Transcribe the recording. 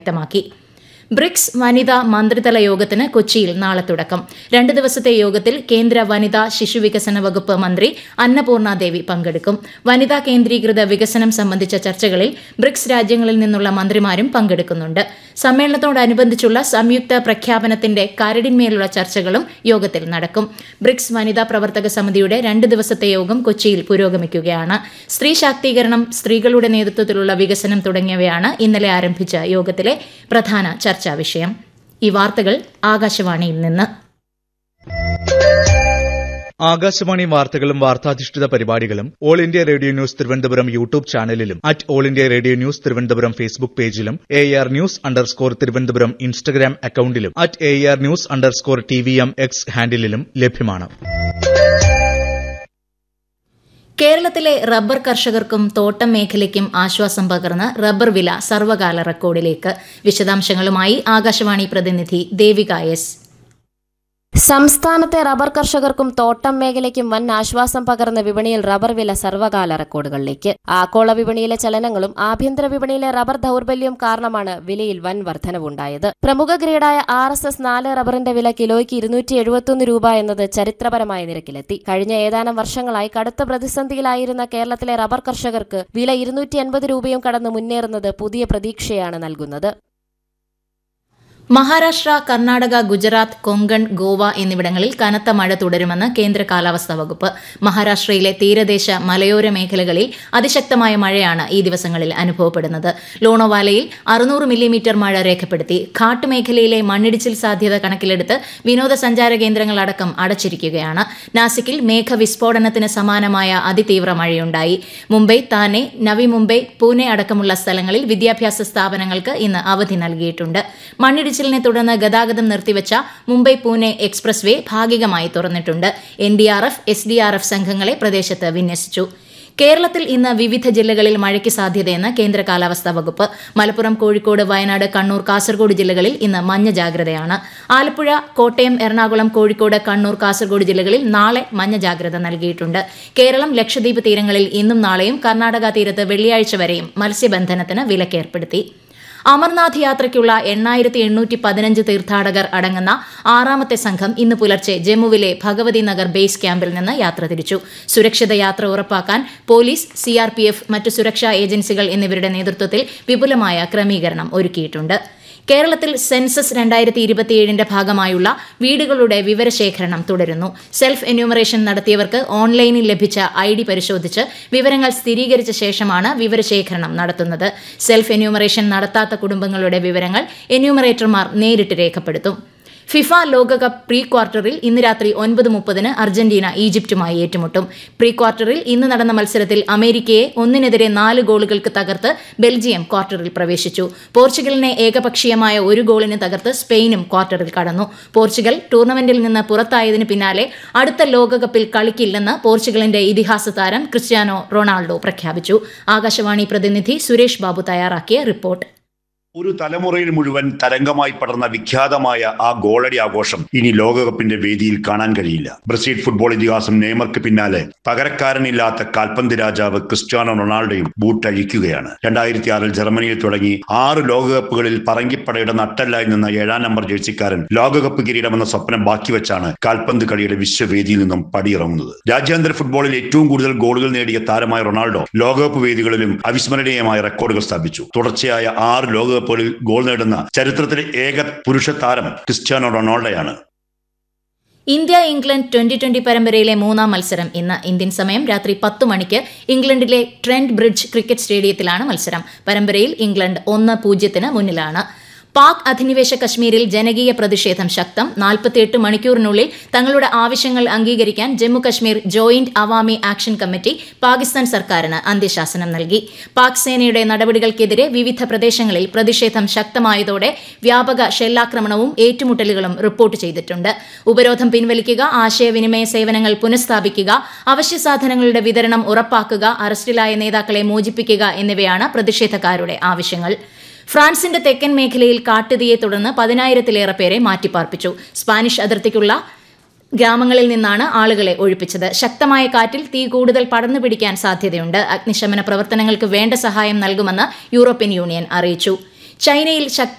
വ്യക്തമാക്കി ബ്രിക്സ് വനിതാ മന്ത്രിതല യോഗത്തിന് കൊച്ചിയിൽ നാളെ തുടക്കം രണ്ട് ദിവസത്തെ യോഗത്തിൽ കേന്ദ്ര വനിതാ ശിശുവികസന വകുപ്പ് മന്ത്രി അന്നപൂർണ ദേവി പങ്കെടുക്കും വനിതാ കേന്ദ്രീകൃത വികസനം സംബന്ധിച്ച ചർച്ചകളിൽ ബ്രിക്സ് രാജ്യങ്ങളിൽ നിന്നുള്ള മന്ത്രിമാരും പങ്കെടുക്കുന്നുണ്ട് സമ്മേളനത്തോടനുബന്ധിച്ചുള്ള സംയുക്ത പ്രഖ്യാപനത്തിന്റെ കരടിന്മേലുള്ള ചർച്ചകളും യോഗത്തിൽ നടക്കും ബ്രിക്സ് വനിതാ പ്രവർത്തക സമിതിയുടെ രണ്ട് ദിവസത്തെ യോഗം കൊച്ചിയിൽ പുരോഗമിക്കുകയാണ് സ്ത്രീ ശാക്തീകരണം സ്ത്രീകളുടെ നേതൃത്വത്തിലുള്ള വികസനം തുടങ്ങിയവയാണ് ഇന്നലെ ആരംഭിച്ച യോഗത്തിലെ പ്രധാന ചർച്ചാ വിഷയം ഈ വാർത്തകൾ ആകാശവാണിയിൽ നിന്ന് ആകാശവാണി വാർത്തകളും വാർത്താധിഷ്ഠിത പരിപാടികളും All India radio news Thiruvananthapuram YouTube ചാനലിലും at All India radio news Thiruvananthapuram Facebook പേജിലും A R news underscore Thiruvananthapuram Instagram അക്കൌണ്ടിലും at A R news underscore T V M X ഹാൻഡിലും ലഭ്യമാണ് കേരളത്തിലെ റബ്ബർ കർഷകർക്കും തോട്ടം മേഖലയ്ക്കും ആശ്വാസം പകർന്ന് റബ്ബർ വില സർവകാല റെക്കോർഡിലേക്ക് വിശദാംശങ്ങളുമായി ആകാശവാണി പ്രതിനിധി ദേവിക എസ് സംസ്ഥാനത്തെ റബ്ബർ കർഷകർക്കും തോട്ടം മേഖലയ്ക്കും വൻ ആശ്വാസം പകർന്ന വിപണിയിൽ റബ്ബർ വില സർവകാല റെക്കോർഡുകളിലേക്ക് ആഗോള വിപണിയിലെ ചലനങ്ങളും ആഭ്യന്തര വിപണിയിലെ റബ്ബർ ദൌർബല്യവും കാരണമാണ് വിലയിൽ വൻ വർധനവുണ്ടായത് പ്രമുഖ ഗ്രേഡായ ആർ എസ് എസ് നാല് റബ്ബറിന്റെ വില കിലോയ്ക്ക് ഇരുന്നൂറ്റി എഴുപത്തൊന്ന് രൂപ എന്നത് ചരിത്രപരമായ നിരക്കിലെത്തി കഴിഞ്ഞ ഏതാനും വർഷങ്ങളായി കടുത്ത പ്രതിസന്ധിയിലായിരുന്ന കേരളത്തിലെ റബ്ബർ കർഷകർക്ക് വില ഇരുന്നൂറ്റി എൺപത് രൂപയും കടന്ന് മുന്നേറുന്നത് പുതിയ പ്രതീക്ഷയാണ് നൽകുന്നത് മഹാരാഷ്ട്ര കർണാടക ഗുജറാത്ത് കൊങ്കൺ ഗോവ എന്നിവിടങ്ങളിൽ കനത്ത മഴ തുടരുമെന്ന് കേന്ദ്ര കാലാവസ്ഥാ വകുപ്പ് മഹാരാഷ്ട്രയിലെ തീരദേശ മലയോര മേഖലകളിൽ അതിശക്തമായ മഴയാണ് ഈ ദിവസങ്ങളിൽ അനുഭവപ്പെടുന്നത് ലോണോവാലയിൽ അറുന്നൂറ് മില്ലിമീറ്റർ മഴ രേഖപ്പെടുത്തി ഘാട്ടുമേഖലയിലെ മണ്ണിടിച്ചിൽ സാധ്യത കണക്കിലെടുത്ത് വിനോദസഞ്ചാര കേന്ദ്രങ്ങളടക്കം അടച്ചിരിക്കുകയാണ് നാസിക്കിൽ മേഘവിസ്ഫോടനത്തിന് സമാനമായ അതിതീവ്ര മഴയുണ്ടായി മുംബൈ താനെ നവി മുംബൈ പൂനെ അടക്കമുള്ള സ്ഥലങ്ങളിൽ വിദ്യാഭ്യാസ സ്ഥാപനങ്ങൾക്ക് ഇന്ന് അവധി നൽകിയിട്ടുണ്ട് മണ്ണിടിച്ചിൽ മണ്ണിടിച്ചിലിനെ തുടർന്ന് ഗതാഗതം നിർത്തിവച്ച മുംബൈ പൂനെ എക്സ്പ്രസ് വേ ഭാഗികമായി തുറന്നിട്ടുണ്ട് N D R F S D R F സംഘങ്ങളെ പ്രദേശത്ത് വിന്യസിച്ചു കേരളത്തിൽ ഇന്ന് വിവിധ ജില്ലകളിൽ മഴയ്ക്ക് സാധ്യതയെന്ന് കേന്ദ്ര കാലാവസ്ഥാ വകുപ്പ് മലപ്പുറം കോഴിക്കോട് വയനാട് കണ്ണൂർ കാസർഗോഡ് ജില്ലകളിൽ ഇന്ന് മഞ്ഞ ജാഗ്രതയാണ് ആലപ്പുഴ കോട്ടയം എറണാകുളം കോഴിക്കോട് കണ്ണൂർ കാസർഗോഡ് ജില്ലകളിൽ നാളെ മഞ്ഞ ജാഗ്രത നൽകിയിട്ടുണ്ട് കേരളം ലക്ഷദ്വീപ് തീരങ്ങളിൽ ഇന്നും നാളെയും കർണാടക തീരത്ത് വെള്ളിയാഴ്ച വരെയും മത്സ്യബന്ധനത്തിന് വിലക്കേർപ്പെടുത്തി അമർനാഥ് യാത്രയ്ക്കുള്ള എണ്ണായിരത്തി എണ്ണൂറ്റി പതിനഞ്ച് തീർത്ഥാടകർ അടങ്ങുന്ന ആറാമത്തെ സംഘം ഇന്ന് പുലർച്ചെ ജമ്മുവിലെ ഭഗവതി നഗർ ബേസ് ക്യാമ്പിൽ നിന്ന് യാത്ര തിരിച്ചു സുരക്ഷിത യാത്ര ഉറപ്പാക്കാൻ പോലീസ് സിആർപിഎഫ് മറ്റു സുരക്ഷാ ഏജൻസികൾ എന്നിവരുടെ നേതൃത്വത്തിൽ വിപുലമായ ക്രമീകരണം ഒരുക്കിയിട്ടുണ്ട് കേരളത്തിൽ സെൻസസ് രണ്ടായിരത്തി ഇരുപത്തിയേഴിന്റെ ഭാഗമായുള്ള വീടുകളുടെ വിവരശേഖരണം തുടരുന്നു സെൽഫ് എന്യൂമറേഷൻ നടത്തിയവർക്ക് ഓൺലൈനിൽ ലഭിച്ച ഐ ഡി പരിശോധിച്ച് വിവരങ്ങൾ സ്ഥിരീകരിച്ച ശേഷമാണ് വിവരശേഖരണം നടത്തുന്നത് സെൽഫ് എന്യൂമറേഷൻ നടത്താത്ത കുടുംബങ്ങളുടെ വിവരങ്ങൾ എന്യൂമറേറ്റർമാർ നേരിട്ട് രേഖപ്പെടുത്തും ഫിഫ ലോകകപ്പ് പ്രീ ക്വാർട്ടറിൽ ഇന്ന് രാത്രി ഒൻപത് മുപ്പതിന് അർജന്റീന ഈജിപ്തുമായി ഏറ്റുമുട്ടും പ്രീ ക്വാർട്ടറിൽ ഇന്ന് നടന്ന മത്സരത്തിൽ അമേരിക്കയെ ഒന്നിനെതിരെ നാല് ഗോളുകൾക്ക് തകർത്ത് ബെൽജിയം ക്വാർട്ടറിൽ പ്രവേശിച്ചു പോർച്ചുഗലിനെ ഏകപക്ഷീയമായ ഒരു ഗോളിന് തകർത്ത് സ്പെയിനും ക്വാർട്ടറിൽ കടന്നു പോർച്ചുഗൽ ടൂർണമെന്റിൽ നിന്ന് പുറത്തായതിന് പിന്നാലെ അടുത്ത ലോകകപ്പിൽ കളിക്കില്ലെന്ന് പോർച്ചുഗലിന്റെ ഇതിഹാസ താരം ക്രിസ്ത്യാനോ റൊണാൾഡോ പ്രഖ്യാപിച്ചു ആകാശവാണി പ്രതിനിധി സുരേഷ് ബാബു തയ്യാറാക്കിയ റിപ്പോർട്ട് ഒരു തലമുറയിൽ മുഴുവൻ തരംഗമായി പടർന്ന വിഖ്യാതമായ ആ ഗോളടി ആഘോഷം ഇനി ലോകകപ്പിന്റെ വേദിയിൽ കാണാൻ കഴിയില്ല ബ്രസീൽ ഫുട്ബോൾ ഇതിഹാസം നെയ്മർക്ക് പിന്നാലെ പകരക്കാരനില്ലാത്ത കാൽപന്ത് രാജാവ് ക്രിസ്ത്യാനോ റൊണാൾഡോയും ബൂട്ടഴിക്കുകയാണ് രണ്ടായിരത്തി ആറിൽ ജർമ്മനിയിൽ തുടങ്ങി ആറ് ലോകകപ്പുകളിൽ പറങ്കിപ്പടയുടെ നട്ടല്ലായി നിന്ന ഏഴാം നമ്പർ ജേഴ്സിക്കാരൻ ലോകകപ്പ് കിരീടമെന്ന സ്വപ്നം ബാക്കി വെച്ചാണ് കാൽപന്ത് കളിയുടെ വിശ്വവേദിയിൽ നിന്നും പടിയിറങ്ങുന്നത് രാജ്യാന്തര ഫുട്ബോളിൽ ഏറ്റവും കൂടുതൽ ഗോളുകൾ നേടിയ താരമായ റൊണാൾഡോ ലോകകപ്പ് വേദികളിലും അവിസ്മരണീയമായ റെക്കോർഡുകൾ സ്ഥാപിച്ചു തുടർച്ചയായ ആറ് ലോകകപ്പ് കപ്പുകളിൽ ഗോൾ നേടുന്ന ചരിത്രത്തിലെ ഏക പുരുഷ താരം ക്രിസ്ത്യാനോ റൊണാൾഡോയാണ് ഇന്ത്യ ഇംഗ്ലണ്ട് ട്വന്റി ട്വന്റി പരമ്പരയിലെ മൂന്നാം മത്സരം ഇന്ന് ഇന്ത്യൻ സമയം രാത്രി പത്ത് മണിക്ക് ഇംഗ്ലണ്ടിലെ ട്രെന്റ് ബ്രിഡ്ജ് ക്രിക്കറ്റ് സ്റ്റേഡിയത്തിലാണ് മത്സരം പരമ്പരയിൽ ഇംഗ്ലണ്ട് ഒന്ന് പൂജ്യത്തിന് മുന്നിലാണ് പാക് അധിനിവേശ കശ്മീരിൽ ജനകീയ പ്രതിഷേധം ശക്തം നാൽപ്പത്തിയെട്ട് മണിക്കൂറിനുള്ളിൽ തങ്ങളുടെ ആവശ്യങ്ങൾ അംഗീകരിക്കാൻ Jammu Kashmir joint Awami action committee Pakistan സർക്കാരിന് അന്ത്യശാസനം നൽകി പാക് സേനയുടെ നടപടികൾക്കെതിരെ വിവിധ പ്രദേശങ്ങളിൽ പ്രതിഷേധം ശക്തമായതോടെ വ്യാപക ഷെല്ലാക്രമണവും ഏറ്റുമുട്ടലുകളും റിപ്പോർട്ട് ചെയ്തിട്ടുണ്ട് ഉപരോധം പിൻവലിക്കുക ആശയവിനിമയ സേവനങ്ങൾ പുനഃസ്ഥാപിക്കുക അവശ്യ സാധനങ്ങളുടെ വിതരണം ഉറപ്പാക്കുക അറസ്റ്റിലായ നേതാക്കളെ മോചിപ്പിക്കുക എന്നിവയാണ് പ്രതിഷേധക്കാരുടെ ആവശ്യങ്ങൾ ഫ്രാൻസിന്റെ തെക്കൻ മേഖലയിൽ കാട്ടുതീയെ തുടർന്ന് പതിനായിരത്തിലേറെ പേരെ മാറ്റിപ്പാർപ്പിച്ചു സ്പാനിഷ് അതിർത്തിക്കുള്ള ഗ്രാമങ്ങളിൽ നിന്നാണ് ആളുകളെ ഒഴിപ്പിച്ചത് ശക്തമായ കാറ്റിൽ തീ കൂടുതൽ പടർന്നു പിടിക്കാൻ സാധ്യതയുണ്ട് അഗ്നിശമന പ്രവർത്തനങ്ങൾക്ക് വേണ്ട സഹായം നൽകുമെന്ന് യൂറോപ്യൻ യൂണിയൻ അറിയിച്ചു ചൈനയിൽ ശക്തി